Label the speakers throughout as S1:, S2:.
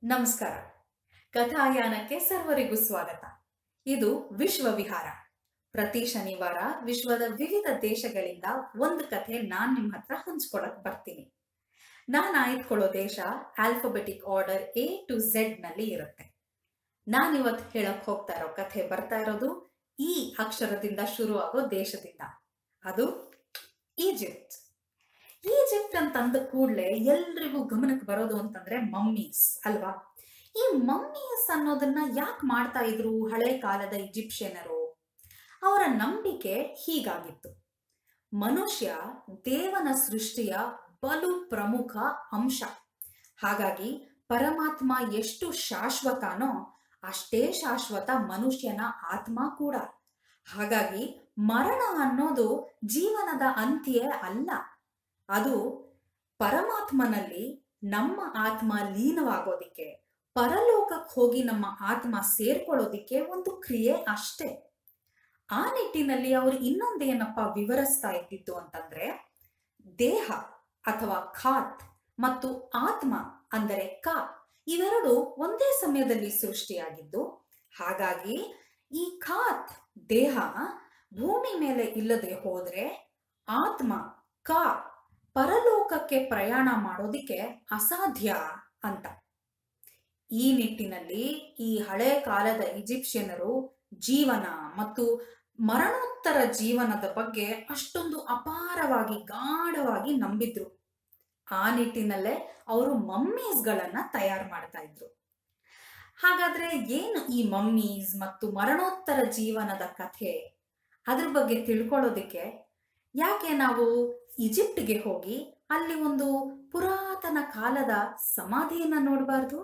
S1: ನಮಸ್ಕಾರ ಕಥಾಯಾನಕ್ಕೆ ಸರ್ವರಿಗೂ ಸ್ವಾಗತ ಇದು ವಿಶ್ವ ವಿಹಾರ ಪ್ರತಿ ಶನಿವಾರ ವಿಶ್ವದ ವಿವಿಧ ದೇಶಗಳಿಂದ ಒಂದು ಕಥೆ ನಾನ್ ನಿಮ್ ಹತ್ರ ಹಂಚ್ಕೊಳಕ್ ಬರ್ತೀನಿ ನಾನ್ ಆಯ್ದುಕೊಳ್ಳೋ ದೇಶ alphabetic order A to Z ನಲ್ಲಿ ಇರುತ್ತೆ ನಾನಿವತ್ತು ಹೇಳಕ್ ಹೋಗ್ತಾ ಇರೋ ಕಥೆ ಬರ್ತಾ ಇರೋದು ಈ ಅಕ್ಷರದಿಂದ ಶುರು ಆಗೋ ದೇಶದಿಂದ ಅದು ಈಜಿಪ್ಟ್ ಈಜಿಪ್ಟ್ ಅಂತಂದ ಕೂಡಲೇ ಎಲ್ರಿಗೂ ಗಮನಕ್ಕೆ ಬರೋದು ಅಂತಂದ್ರೆ ಮಮ್ಮೀಸ್ ಅಲ್ವಾ ಈ ಮಮ್ಮೀಸ್ ಅನ್ನೋದನ್ನ ಯಾಕೆ ಮಾಡ್ತಾ ಇದ್ರು ಹಳೆ ಕಾಲದ ಈಜಿಪ್ಷಿಯನರು ಅವರ ನಂಬಿಕೆ ಹೀಗಾಗಿತ್ತು ಮನುಷ್ಯ ದೇವನ ಸೃಷ್ಟಿಯ ಬಲು ಪ್ರಮುಖ ಅಂಶ ಹಾಗಾಗಿ ಪರಮಾತ್ಮ ಎಷ್ಟು ಶಾಶ್ವತನೋ ಅಷ್ಟೇ ಶಾಶ್ವತ ಮನುಷ್ಯನ ಆತ್ಮ ಕೂಡ ಹಾಗಾಗಿ ಮರಣ ಅನ್ನೋದು ಜೀವನದ ಅಂತ್ಯ ಅಲ್ಲ ಅದು ಪರಮಾತ್ಮನಲ್ಲಿ ನಮ್ಮ ಆತ್ಮ ಲೀನವಾಗೋದಿಕ್ಕೆ ಪರಲೋಕಕ್ಕೆ ಹೋಗಿ ನಮ್ಮ ಆತ್ಮ ಸೇರ್ಕೊಳ್ಳೋದಿಕ್ಕೆ ಒಂದು ಕ್ರಿಯೆ ಅಷ್ಟೇ ಆ ನಿಟ್ಟಿನಲ್ಲಿ ಅವರು ಇನ್ನೊಂದೇನಪ್ಪ ವಿವರಿಸ್ತಾ ಇದ್ದಿದ್ದು ಅಂತಂದ್ರೆ ದೇಹ ಅಥವಾ ಖಾತ್ ಮತ್ತು ಆತ್ಮ ಅಂದರೆ ಕ ಇವೆರಡು ಒಂದೇ ಸಮಯದಲ್ಲಿ ಸೃಷ್ಟಿಯಾಗಿದ್ದು ಹಾಗಾಗಿ ಈ ಖಾತ್ ದೇಹ ಭೂಮಿ ಮೇಲೆ ಇಲ್ಲದೆ ಹೋದ್ರೆ ಆತ್ಮ ಕ ಪರಲೋಕಕ್ಕೆ ಪ್ರಯಾಣ ಮಾಡೋದಿಕ್ಕೆ ಅಸಾಧ್ಯ ಅಂತ ಈ ನಿಟ್ಟಿನಲ್ಲಿ ಈ ಹಳೆ ಕಾಲದ ಈಜಿಪ್ಷಿಯನರು ಜೀವನ ಮತ್ತು ಮರಣೋತ್ತರ ಜೀವನದ ಬಗ್ಗೆ ಅಷ್ಟೊಂದು ಅಪಾರವಾಗಿ ಗಾಢವಾಗಿ ನಂಬಿದ್ರು ಆ ನಿಟ್ಟಿನಲ್ಲೇ ಅವರು ಮಮ್ಮೀಸ್ಗಳನ್ನ ತಯಾರು ಮಾಡ್ತಾ ಇದ್ರು ಹಾಗಾದ್ರೆ ಏನು ಈ ಮಮ್ಮೀಸ್ ಮತ್ತು ಮರಣೋತ್ತರ ಜೀವನದ ಕಥೆ ಅದ್ರ ಬಗ್ಗೆ ತಿಳ್ಕೊಳ್ಳೋದಿಕ್ಕೆ ಯಾಕೆ ನಾವು ಈಜಿಪ್ಟ್ಗೆ ಹೋಗಿ ಅಲ್ಲಿ ಒಂದು ಪುರಾತನ ಕಾಲದ ಸಮಾಧಿಯನ್ನ ನೋಡಬಾರ್ದು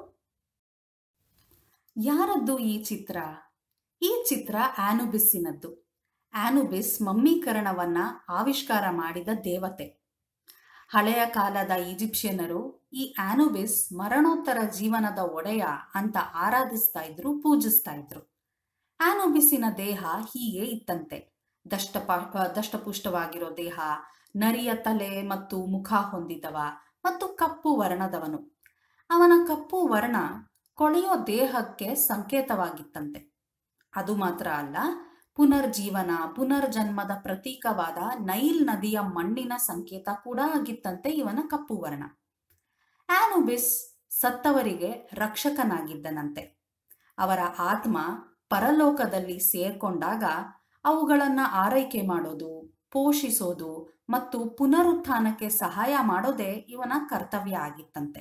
S1: ಯಾರದ್ದು ಈ ಚಿತ್ರ ಈ ಚಿತ್ರ ಆನುಬಿಸ್ಸಿನದ್ದು ಆನುಬಿಸ್ ಮಮ್ಮೀಕರಣವನ್ನ ಆವಿಷ್ಕಾರ ಮಾಡಿದ ದೇವತೆ ಹಳೆಯ ಕಾಲದ ಈಜಿಪ್ಷಿಯನರು ಈ ಆನುಬಿಸ್ ಮರಣೋತ್ತರ ಜೀವನದ ಒಡೆಯ ಅಂತ ಆರಾಧಿಸ್ತಾ ಇದ್ರು ಪೂಜಿಸ್ತಾ ಇದ್ರು ಆನುಬಿಸ್ಸಿನ ದೇಹ ಹೀಗೆ ಇತ್ತಂತೆ ದಷ್ಟಪ ದಷ್ಟಪುಷ್ಟವಾಗಿರೋ ದೇಹ ನರಿಯ ತಲೆ ಮತ್ತು ಮುಖ ಹೊಂದಿದವ ಮತ್ತು ಕಪ್ಪು ವರ್ಣದವನು ಅವನ ಕಪ್ಪು ವರ್ಣ ಕೊಳೆಯೋ ದೇಹಕ್ಕೆ ಸಂಕೇತವಾಗಿತ್ತಂತೆ ಅದು ಮಾತ್ರ ಅಲ್ಲ ಪುನರ್ಜೀವನ ಪುನರ್ಜನ್ಮದ ಪ್ರತೀಕವಾದ ನೈಲ್ ನದಿಯ ಮಣ್ಣಿನ ಸಂಕೇತ ಕೂಡ ಆಗಿತ್ತಂತೆ ಇವನ ಕಪ್ಪು ವರ್ಣ ಆನುಬಿಸ್ ಸತ್ತವರಿಗೆ ರಕ್ಷಕನಾಗಿದ್ದನಂತೆ ಅವರ ಆತ್ಮ ಪರಲೋಕದಲ್ಲಿ ಸೇರ್ಕೊಂಡಾಗ ಅವುಗಳನ್ನ ಆರೈಕೆ ಮಾಡೋದು ಪೋಷಿಸೋದು ಮತ್ತು ಪುನರುತ್ಥಾನಕ್ಕೆ ಸಹಾಯ ಮಾಡೋದೇ ಇವನ ಕರ್ತವ್ಯ ಆಗಿತ್ತಂತೆ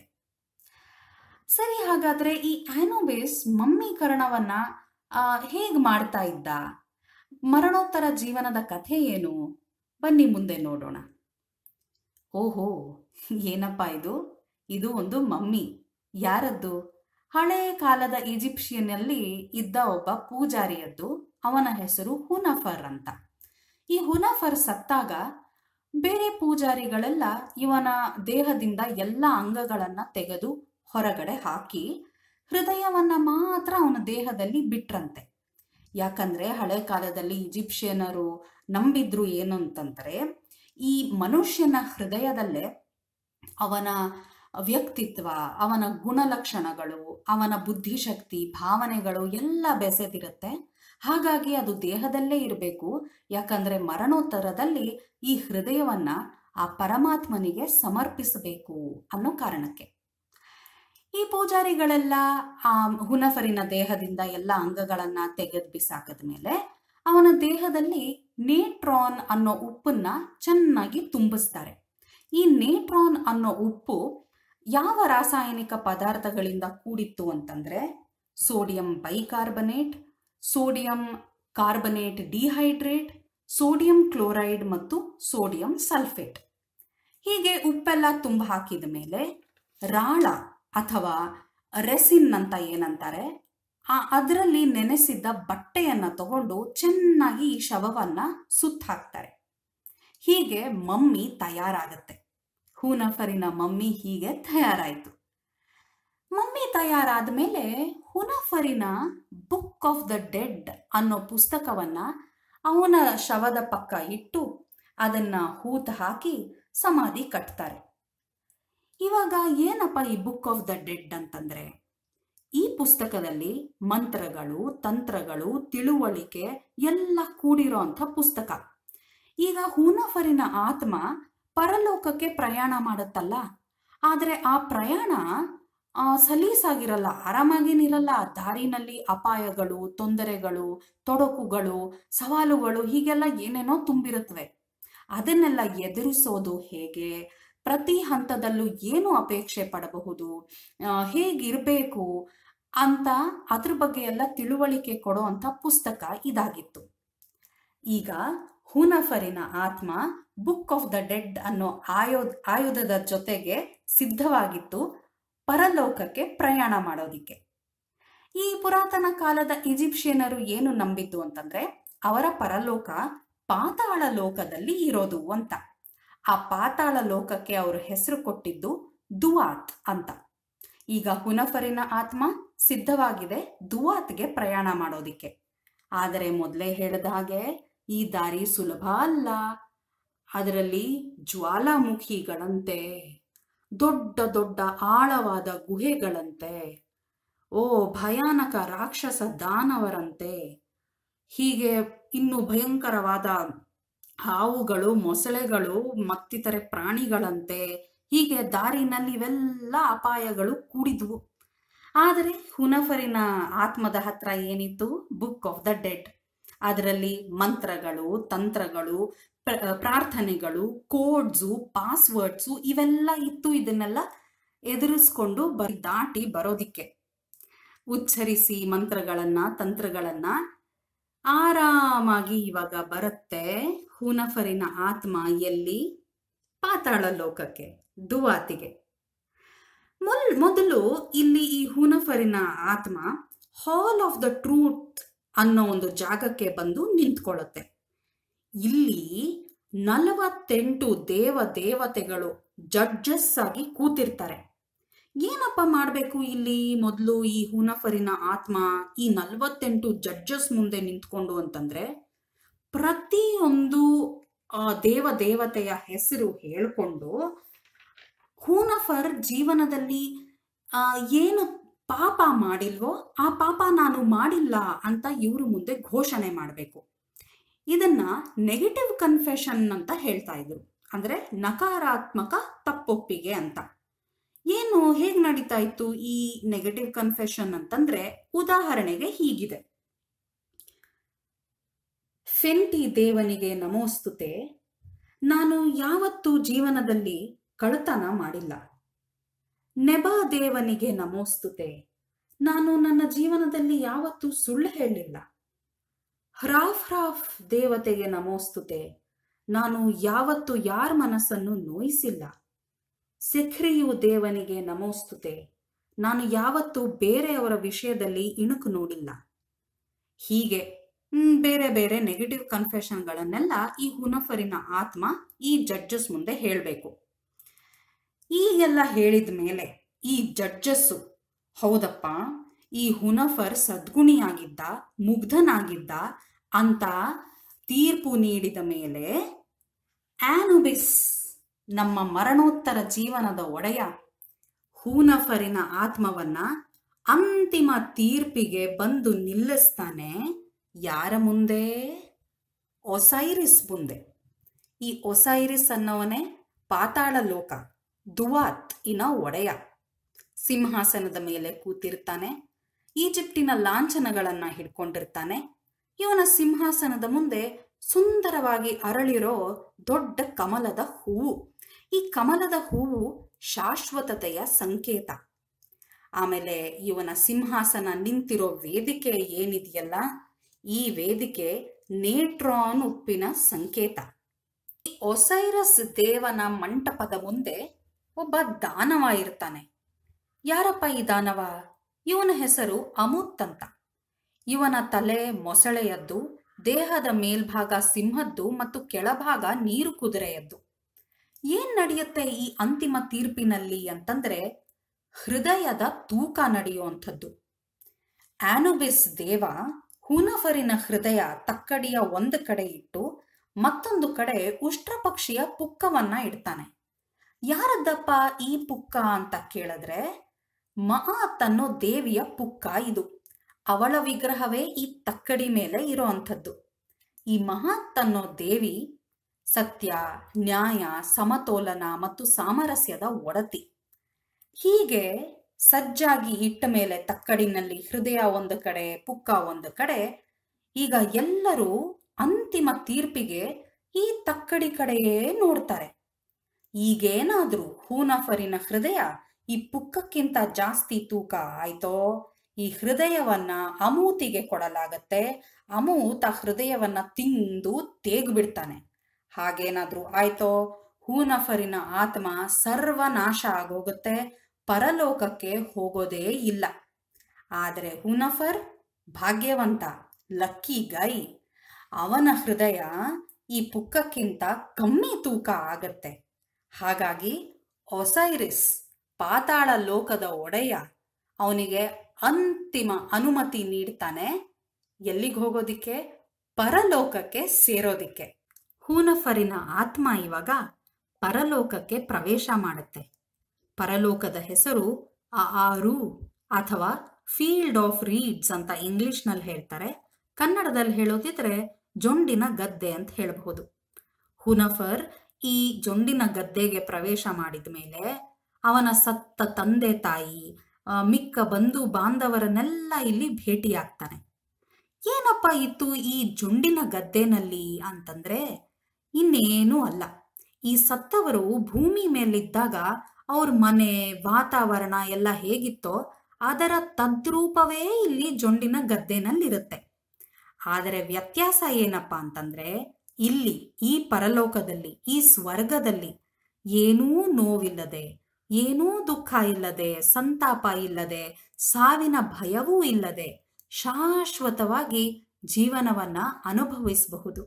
S1: ಸರಿ ಹಾಗಾದ್ರೆ ಈ ಆನೋಬೇಸ್ ಮಮ್ಮೀಕರಣವನ್ನ ಹೇಗ್ ಮಾಡ್ತಾ ಇದ್ದ ಮರಣೋತ್ತರ ಜೀವನದ ಕಥೆ ಏನು ಬನ್ನಿ ಮುಂದೆ ನೋಡೋಣ ಓಹೋ ಏನಪ್ಪ ಇದು ಇದು ಒಂದು ಮಮ್ಮಿ ಯಾರದ್ದು ಹಳೆಯ ಕಾಲದ ಈಜಿಪ್ಷಿಯನ್ನಲ್ಲಿ ಇದ್ದ ಒಬ್ಬ ಪೂಜಾರಿಯದ್ದು ಅವನ ಹೆಸರು ಹುನಫರ್ ಅಂತ ಈ ಹುನಫರ್ ಸತ್ತಾಗ ಬೇರೆ ಪೂಜಾರಿಗಳೆಲ್ಲ ಇವನ ದೇಹದಿಂದ ಎಲ್ಲ ಅಂಗಗಳನ್ನ ತೆಗೆದು ಹೊರಗಡೆ ಹಾಕಿ ಹೃದಯವನ್ನ ಮಾತ್ರ ಅವನ ದೇಹದಲ್ಲಿ ಬಿಟ್ರಂತೆ ಯಾಕಂದ್ರೆ ಹಳೆ ಕಾಲದಲ್ಲಿ ಈಜಿಪ್ಷಿಯನರು ನಂಬಿದ್ರು ಏನು ಅಂತಂದ್ರೆ ಈ ಮನುಷ್ಯನ ಹೃದಯದಲ್ಲೇ ಅವನ ವ್ಯಕ್ತಿತ್ವ ಅವನ ಗುಣಲಕ್ಷಣಗಳು ಅವನ ಬುದ್ಧಿಶಕ್ತಿ ಭಾವನೆಗಳು ಎಲ್ಲ ಬೆಸೆದಿರುತ್ತೆ ಹಾಗಾಗಿ ಅದು ದೇಹದಲ್ಲೇ ಇರಬೇಕು ಯಾಕಂದ್ರೆ ಮರಣೋತ್ತರದಲ್ಲಿ ಈ ಹೃದಯವನ್ನ ಆ ಪರಮಾತ್ಮನಿಗೆ ಸಮರ್ಪಿಸಬೇಕು ಅನ್ನೋ ಕಾರಣಕ್ಕೆ ಈ ಪೂಜಾರಿಗಳೆಲ್ಲ ಆ ಹುನಫರಿನ ದೇಹದಿಂದ ಎಲ್ಲ ಅಂಗಗಳನ್ನ ತೆಗೆದು ಬಿಸಾಕದ ಮೇಲೆ ಅವನ ದೇಹದಲ್ಲಿ ನೇಟ್ರಾನ್ ಅನ್ನೋ ಉಪ್ಪನ್ನ ಚೆನ್ನಾಗಿ ತುಂಬಿಸ್ತಾರೆ ಈ ನೇಟ್ರಾನ್ ಅನ್ನೋ ಉಪ್ಪು ಯಾವ ರಾಸಾಯನಿಕ ಪದಾರ್ಥಗಳಿಂದ ಕೂಡಿತ್ತು ಅಂತಂದ್ರೆ sodium bicarbonate sodium carbonate dihydrate sodium chloride ಮತ್ತು ಸೋಡಿಯಂ ಸಲ್ಫೇಟ್ ಹೀಗೆ ಉಪ್ಪೆಲ್ಲ ತುಂಬ ಹಾಕಿದ ಮೇಲೆ ರಾಳ ಅಥವಾ ರೆಸಿನ್ ಅಂತ ಏನಂತಾರೆ ಆ ಅದರಲ್ಲಿ ನೆನೆಸಿದ್ದ ಬಟ್ಟೆಯನ್ನ ತಗೊಂಡು ಚೆನ್ನಾಗಿ ಈ ಶವವನ್ನ ಸುತ್ತ ಹಾಕ್ತಾರೆ ಹೀಗೆ ಮಮ್ಮಿ ತಯಾರಾಗತ್ತೆ ಹುನಫರಿನ ಮಮ್ಮಿ ಹೀಗೆ ತಯಾರಾಯಿತು ಮಮ್ಮಿ ತಯಾರಾದ ಮೇಲೆ ಹುನಫರಿನ ಬುಕ್ ಆಫ್ ದ ಡೆಡ್ ಅನ್ನೋ ಪುಸ್ತಕವನ್ನ ಅವನ ಶವದ ಪಕ್ಕ ಇಟ್ಟು ಅದನ್ನ ಹೂತ ಹಾಕಿ ಸಮಾಧಿ ಕಟ್ತಾರೆ ಇವಾಗ ಏನಪ್ಪ ಈ ಬುಕ್ ಆಫ್ ದ ಡೆಡ್ ಅಂತಂದ್ರೆ ಈ ಪುಸ್ತಕದಲ್ಲಿ ಮಂತ್ರಗಳು ತಂತ್ರಗಳು ತಿಳುವಳಿಕೆ ಎಲ್ಲ ಕೂಡಿರೋ ಅಂಥ ಪುಸ್ತಕ ಈಗ ಹೂನಫರಿನ ಆತ್ಮ ಪರಲೋಕಕ್ಕೆ ಪ್ರಯಾಣ ಮಾಡುತ್ತಲ್ಲ ಆದರೆ ಆ ಪ್ರಯಾಣ ಆ, ಸಲೀಸಾಗಿರಲ್ಲ ಆರಾಮಾಗೇನಿರಲ್ಲ ದಾರಿನಲ್ಲಿ ಅಪಾಯಗಳು ತೊಂದರೆಗಳು ತೊಡಕುಗಳು ಸವಾಲುಗಳು ಹೀಗೆಲ್ಲ ಏನೇನೋ ತುಂಬಿರುತ್ತವೆ ಅದನ್ನೆಲ್ಲ ಎದುರಿಸೋದು ಹೇಗೆ ಪ್ರತಿ ಹಂತದಲ್ಲೂ ಏನು ಅಪೇಕ್ಷೆ ಪಡಬಹುದು ಆ, ಹೇಗಿರಬೇಕು ಅಂತ ಅದ್ರ ಬಗ್ಗೆ ಎಲ್ಲ ತಿಳುವಳಿಕೆ ಕೊಡೋ ಅಂಥ ಪುಸ್ತಕ ಇದಾಗಿತ್ತು ಈಗ ಹೂನಫರಿನ ಆತ್ಮ ಬುಕ್ ಆಫ್ ದ ಡೆಡ್ ಅನ್ನೋ ಆಯು ಆಯುಧದ ಜೊತೆಗೆ ಸಿದ್ಧವಾಗಿತ್ತು ಪರಲೋಕಕ್ಕೆ ಪ್ರಯಾಣ ಮಾಡೋದಿಕ್ಕೆ ಈ ಪುರಾತನ ಕಾಲದ ಈಜಿಪ್ಷಿಯನರು ಏನು ನಂಬಿದ್ದು ಅಂತಂದ್ರೆ ಅವರ ಪರಲೋಕ ಪಾತಾಳ ಲೋಕದಲ್ಲಿ ಇರೋದು ಅಂತ ಆ ಪಾತಾಳ ಲೋಕಕ್ಕೆ ಅವರು ಹೆಸರು ಕೊಟ್ಟಿದ್ದು ದುವಾತ್ ಅಂತ ಈಗ ಹುನಫರಿನ ಆತ್ಮ ಸಿದ್ಧವಾಗಿದೆ ದುವಾತ್ಗೆ ಪ್ರಯಾಣ ಮಾಡೋದಿಕ್ಕೆ ಆದರೆ ಮೊದಲೇ ಹೇಳಿದ ಹಾಗೆ ಈ ದಾರಿ ಸುಲಭ ಅಲ್ಲ ಅದರಲ್ಲಿ ಜ್ವಾಲಾಮುಖಿಗಳಂತೆ ದೊಡ್ಡ ದೊಡ್ಡ ಆಳವಾದ ಗುಹೆಗಳಂತೆ ಓ ಭಯಾನಕ ರಾಕ್ಷಸ ದಾನವರಂತೆ ಹೀಗೆ ಇನ್ನು ಭಯಂಕರವಾದ ಹಾವುಗಳು ಮೊಸಳೆಗಳು ಮತ್ತಿತರೆ ಪ್ರಾಣಿಗಳಂತೆ ಹೀಗೆ ದಾರಿನಲ್ಲಿ ಇವೆಲ್ಲ ಅಪಾಯಗಳು ಕೂಡಿದ್ವು ಆದರೆ ಹುನಫರಿನ ಆತ್ಮದ ಹತ್ರ ಏನಿತ್ತು ಬುಕ್ ಆಫ್ ದ ಡೆಡ್ ಅದರಲ್ಲಿ ಮಂತ್ರಗಳು ತಂತ್ರಗಳು ಪ್ರ- ಪ್ರಾರ್ಥನೆಗಳು ಕೋಡ್ಸು ಪಾಸ್ವರ್ಡ್ಸು ಇವೆಲ್ಲ ಇತ್ತು ಇದನ್ನೆಲ್ಲ ಎದುರಿಸ್ಕೊಂಡು ಬ ದಾಟಿ ಬರೋದಿಕ್ಕೆ ಉಚ್ಚರಿಸಿ ಮಂತ್ರಗಳನ್ನ ತಂತ್ರಗಳನ್ನ ಆರಾಮಾಗಿ ಇವಾಗ ಬರುತ್ತೆ ಹುನಫರಿನ ಆತ್ಮ ಎಲ್ಲಿ ಪಾತಾಳ ಲೋಕಕ್ಕೆ ದುವಾತಿಗೆ ಮೊಲ್ ಮೊದಲು ಇಲ್ಲಿ ಈ ಹುನಫರಿನ ಆತ್ಮ ಹಾಲ್ ಆಫ್ ದ ಟ್ರೂತ್ ಅನ್ನೋ ಒಂದು ಜಾಗಕ್ಕೆ ಬಂದು ನಿಂತ್ಕೊಳ್ಳುತ್ತೆ ಇಲ್ಲಿ ನಲವತ್ತೆಂಟು ದೇವ ದೇವತೆಗಳು ಜಡ್ಜಸ್ ಆಗಿ ಕೂತಿರ್ತಾರೆ ಏನಪ್ಪ ಮಾಡಬೇಕು ಇಲ್ಲಿ ಮೊದಲು ಈ ಹುನಫರಿನ ಆತ್ಮ ಈ ನಲವತ್ತೆಂಟು ಜಡ್ಜಸ್ ಮುಂದೆ ನಿಂತ್ಕೊಂಡು ಅಂತಂದ್ರೆ ಪ್ರತಿಯೊಂದು ಆ, ದೇವ ದೇವತೆಯ ಹೆಸರು ಹೇಳ್ಕೊಂಡು ಹೂನಫರ್ ಜೀವನದಲ್ಲಿ ಆ, ಏನು ಪಾಪ ಮಾಡಿಲ್ವೋ ಆ ಪಾಪ ನಾನು ಮಾಡಿಲ್ಲ ಅಂತ ಇವರು ಮುಂದೆ ಘೋಷಣೆ ಮಾಡಬೇಕು ಇದನ್ನ ನೆಗೆಟಿವ್ ಕನ್ಫೆಷನ್ ಅಂತ ಹೇಳ್ತಾ ಇದ್ರು ಅಂದ್ರೆ ನಕಾರಾತ್ಮಕ ತಪ್ಪೊಪ್ಪಿಗೆ ಅಂತ ಏನು ಹೇಗ್ ನಡೀತಾ ಇತ್ತು ಈ ನೆಗೆಟಿವ್ ಕನ್ಫೆಷನ್ ಅಂತಂದ್ರೆ ಉದಾಹರಣೆಗೆ ಹೀಗಿದೆ ಫೆಂಟಿ ದೇವನಿಗೆ ನಮೋಸ್ತುತೆ ನಾನು ಯಾವತ್ತೂ ಜೀವನದಲ್ಲಿ ಕಳತನ ಮಾಡಿಲ್ಲ ನೆಬಾ ದೇವನಿಗೆ ನಮೋಸ್ತುತೆ ನಾನು ನನ್ನ ಜೀವನದಲ್ಲಿ ಯಾವತ್ತೂ ಸುಳ್ಳು ಹೇಳಿಲ್ಲ ಹ್ರಾಫ್ ಹ್ರಾಫ್ ದೇವತೆಗೆ ನಮೋಸ್ತುತೆ ನಾನು ಯಾವತ್ತೂ ಯಾರ ಮನಸ್ಸನ್ನು ನೋಯಿಸಿಲ್ಲ ಸೆಖ್ರಿಯು ದೇವನಿಗೆ ನಮೋಸ್ತುತೆ ನಾನು ಯಾವತ್ತೂ ಬೇರೆಯವರ ವಿಷಯದಲ್ಲಿ ಇಣುಕು ನೋಡಿಲ್ಲ ಹೀಗೆ ಹ್ಮ್, ಬೇರೆ ಬೇರೆ ನೆಗೆಟಿವ್ ಕನ್ಫೆಷನ್ಗಳನ್ನೆಲ್ಲ ಈ ಹುನಫರಿನ ಆತ್ಮ ಈ ಜಡ್ಜಸ್ ಮುಂದೆ ಹೇಳಬೇಕು ಈಗೆಲ್ಲ ಹೇಳಿದ ಮೇಲೆ ಈ ಜಡ್ಜಸ್ಸು ಹೌದಪ್ಪ ಈ ಹುನಫರ್ ಸದ್ಗುಣಿಯಾಗಿದ್ದ ಮುಗ್ಧನಾಗಿದ್ದ ಅಂತ ತೀರ್ಪು ನೀಡಿದ ಮೇಲೆ ಆನುಬಿಸ್ ನಮ್ಮ ಮರಣೋತ್ತರ ಜೀವನದ ಒಡೆಯ ಹೂನಫರಿನ ಆತ್ಮವನ್ನ ಅಂತಿಮ ತೀರ್ಪಿಗೆ ಬಂದು ನಿಲ್ಲಿಸ್ತಾನೆ ಯಾರ ಮುಂದೆ ಒಸೈರಿಸ್ ಮುಂದೆ ಈ ಒಸೈರಿಸ್ ಅನ್ನೋವನೇ ಪಾತಾಳ ಲೋಕ ದುವಾತ್ ಇನ ಒಡೆಯ ಸಿಂಹಾಸನದ ಮೇಲೆ ಕೂತಿರ್ತಾನೆ ಈಜಿಪ್ಟಿನ ಲಾಂಛನಗಳನ್ನ ಹಿಡ್ಕೊಂಡಿರ್ತಾನೆ ಇವನ ಸಿಂಹಾಸನದ ಮುಂದೆ ಸುಂದರವಾಗಿ ಅರಳಿರೋ ದೊಡ್ಡ ಕಮಲದ ಹೂವು ಈ ಕಮಲದ ಹೂವು ಶಾಶ್ವತತೆಯ ಸಂಕೇತ ಆಮೇಲೆ ಇವನ ಸಿಂಹಾಸನ ನಿಂತಿರೋ ವೇದಿಕೆ ಏನಿದೆಯಲ್ಲ ಈ ವೇದಿಕೆ ನೇಟ್ರಾನ್ ಉಪ್ಪಿನ ಸಂಕೇತ ಈ ಒಸೈರಸ್ ದೇವನ ಮಂಟಪದ ಮುಂದೆ ಒಬ್ಬ ದಾನವ ಇರ್ತಾನೆ ಯಾರಪ್ಪ ಈ ದಾನವ ಇವನ ಹೆಸರು ಅಮುತ್ ಅಂತ ಇವನ ತಲೆ ಮೊಸಳೆಯದ್ದು ದೇಹದ ಮೇಲ್ಭಾಗ ಸಿಂಹದ್ದು ಮತ್ತು ಕೆಳಭಾಗ ನೀರು ಕುದುರೆಯದ್ದು ಏನ್ ನಡೆಯುತ್ತೆ ಈ ಅಂತಿಮ ತೀರ್ಪಿನಲ್ಲಿ ಅಂತಂದ್ರೆ ಹೃದಯದ ತೂಕ ನಡೆಯುವಂಥದ್ದು ಆನುಬಿಸ್ ದೇವ ಹುನಫರಿನ ಹೃದಯ ತಕ್ಕಡಿಯ ಒಂದು ಕಡೆ ಇಟ್ಟು ಮತ್ತೊಂದು ಕಡೆ ಉಷ್ಟ್ರ ಪಕ್ಷಿಯ ಪುಕ್ಕವನ್ನ ಇಡ್ತಾನೆ ಯಾರದ್ದಪ್ಪ ಈ ಪುಕ್ಕ ಅಂತ ಕೇಳಿದ್ರೆ ಮಹಾತ್ ಅನ್ನೋ ದೇವಿಯ ಪುಕ್ಕ ಇದು ಅವಳ ವಿಗ್ರಹವೇ ಈ ತಕ್ಕಡಿ ಮೇಲೆ ಇರೋ ಅಂಥದ್ದು ಈ ಮಹಾತ್ ಅನ್ನೋ ದೇವಿ ಸತ್ಯ ನ್ಯಾಯ ಸಮತೋಲನ ಮತ್ತು ಸಾಮರಸ್ಯದ ಒಡತಿ ಹೀಗೆ ಸಜ್ಜಾಗಿ ಇಟ್ಟ ಮೇಲೆ ತಕ್ಕಡಿನಲ್ಲಿ ಹೃದಯ ಒಂದು ಕಡೆ ಪುಕ್ಕ ಒಂದು ಕಡೆ ಈಗ ಎಲ್ಲರೂ ಅಂತಿಮ ತೀರ್ಪಿಗೆ ಈ ತಕ್ಕಡಿ ಕಡೆಯೇ ನೋಡ್ತಾರೆ ಈಗೇನಾದ್ರೂ ಹೂನಫರಿನ ಹೃದಯ ಈ ಪುಕ್ಕಕ್ಕಿಂತ ಜಾಸ್ತಿ ತೂಕ ಆಯ್ತೋ ಈ ಹೃದಯವನ್ನ ಅಮೂತಿಗೆ ಕೊಡಲಾಗತ್ತೆ ಅಮೂತ ಹೃದಯವನ್ನ ತಿಂದು ತೇಗ್ಬಿಡ್ತಾನೆ ಹಾಗೇನಾದ್ರೂ ಆಯ್ತೋ ಹೂನಫರಿನ ಆತ್ಮ ಸರ್ವನಾಶ ಆಗೋಗುತ್ತೆ ಪರಲೋಕಕ್ಕೆ ಹೋಗೋದೇ ಇಲ್ಲ ಆದರೆ ಹೂನಫರ್ ಭಾಗ್ಯವಂತ ಲಕ್ಕಿ ಗೈ ಅವನ ಹೃದಯ ಈ ಪುಕ್ಕಕ್ಕಿಂತ ಕಮ್ಮಿ ತೂಕ ಆಗತ್ತೆ ಹಾಗಾಗಿ ಒಸೈರಿಸ್ ಪಾತಾಳ ಲೋಕದ ಒಡೆಯ ಅವನಿಗೆ ಅಂತಿಮ ಅನುಮತಿ ನೀಡ್ತಾನೆ ಎಲ್ಲಿಗೆ ಹೋಗೋದಿಕ್ಕೆ ಪರಲೋಕಕ್ಕೆ ಸೇರೋದಿಕ್ಕೆ ಹೂನಫರಿನ ಆತ್ಮ ಇವಾಗ ಪರಲೋಕಕ್ಕೆ ಪ್ರವೇಶ ಮಾಡುತ್ತೆ ಪರಲೋಕದ ಹೆಸರು ಆರು ಅಥವಾ ಫೀಲ್ಡ್ ಆಫ್ ರೀಡ್ಸ್ ಅಂತ ಇಂಗ್ಲಿಷ್ನಲ್ಲಿ ಹೇಳ್ತಾರೆ ಕನ್ನಡದಲ್ಲಿ ಹೇಳೋದಿದ್ರೆ ಜೊಂಡಿನ ಗದ್ದೆ ಅಂತ ಹೇಳಬಹುದು ಹುನಫರ್ ಈ ಜೊಂಡಿನ ಗದ್ದೆಗೆ ಪ್ರವೇಶ ಮಾಡಿದ ಮೇಲೆ ಅವನ ಸತ್ತ ತಂದೆ ತಾಯಿ ಮಿಕ್ಕ ಬಂಧು ಬಾಂಧವರನ್ನೆಲ್ಲ ಇಲ್ಲಿ ಭೇಟಿಯಾಗ್ತಾನೆ ಏನಪ್ಪ ಇತ್ತು ಈ ಜೊಂಡಿನ ಗದ್ದೆನಲ್ಲಿ ಅಂತಂದ್ರೆ ಇನ್ನೇನೂ ಅಲ್ಲ ಈ ಸತ್ತವರು ಭೂಮಿ ಮೇಲಿದ್ದಾಗ ಅವ್ರ ಮನೆ ವಾತಾವರಣ ಎಲ್ಲ ಹೇಗಿತ್ತೋ ಅದರ ತದ್ರೂಪವೇ ಇಲ್ಲಿ ಜೊಂಡಿನ ಗದ್ದೆನಲ್ಲಿರುತ್ತೆ ಆದರೆ ವ್ಯತ್ಯಾಸ ಏನಪ್ಪ ಅಂತಂದ್ರೆ ಇಲ್ಲಿ ಈ ಪರಲೋಕದಲ್ಲಿ ಈ ಸ್ವರ್ಗದಲ್ಲಿ ಏನೂ ನೋವಿಲ್ಲದೆ ಏನೂ ದುಃಖ ಇಲ್ಲದೆ ಸಂತಾಪ ಇಲ್ಲದೆ ಸಾವಿನ ಭಯವೂ ಇಲ್ಲದೆ ಶಾಶ್ವತವಾಗಿ ಜೀವನವನ್ನ ಅನುಭವಿಸಬಹುದು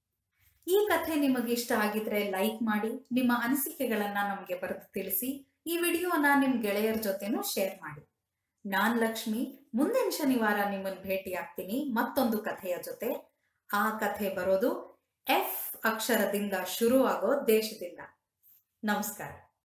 S1: ಈ ಕಥೆ ನಿಮಗೆ ಇಷ್ಟ ಆಗಿದ್ರೆ ಲೈಕ್ ಮಾಡಿ ನಿಮ್ಮ ಅನಿಸಿಕೆಗಳನ್ನ ನಮಗೆ ಬರೆದು ತಿಳಿಸಿ ಈ ವಿಡಿಯೋನ ನಿಮ್ ಗೆಳೆಯರ ಜೊತೆನೂ ಶೇರ್ ಮಾಡಿ ನಾನ್ ಲಕ್ಷ್ಮಿ ಮುಂದಿನ ಶನಿವಾರ ನಿಮ್ಮನ್ನು ಭೇಟಿ ಆಗ್ತೀನಿ ಮತ್ತೊಂದು ಕಥೆಯ ಜೊತೆ ಆ ಕಥೆ ಬರೋದು ಎಫ್ ಅಕ್ಷರದಿಂದ ಶುರು ಆಗೋ ದೇಶದಿಂದ ನಮಸ್ಕಾರ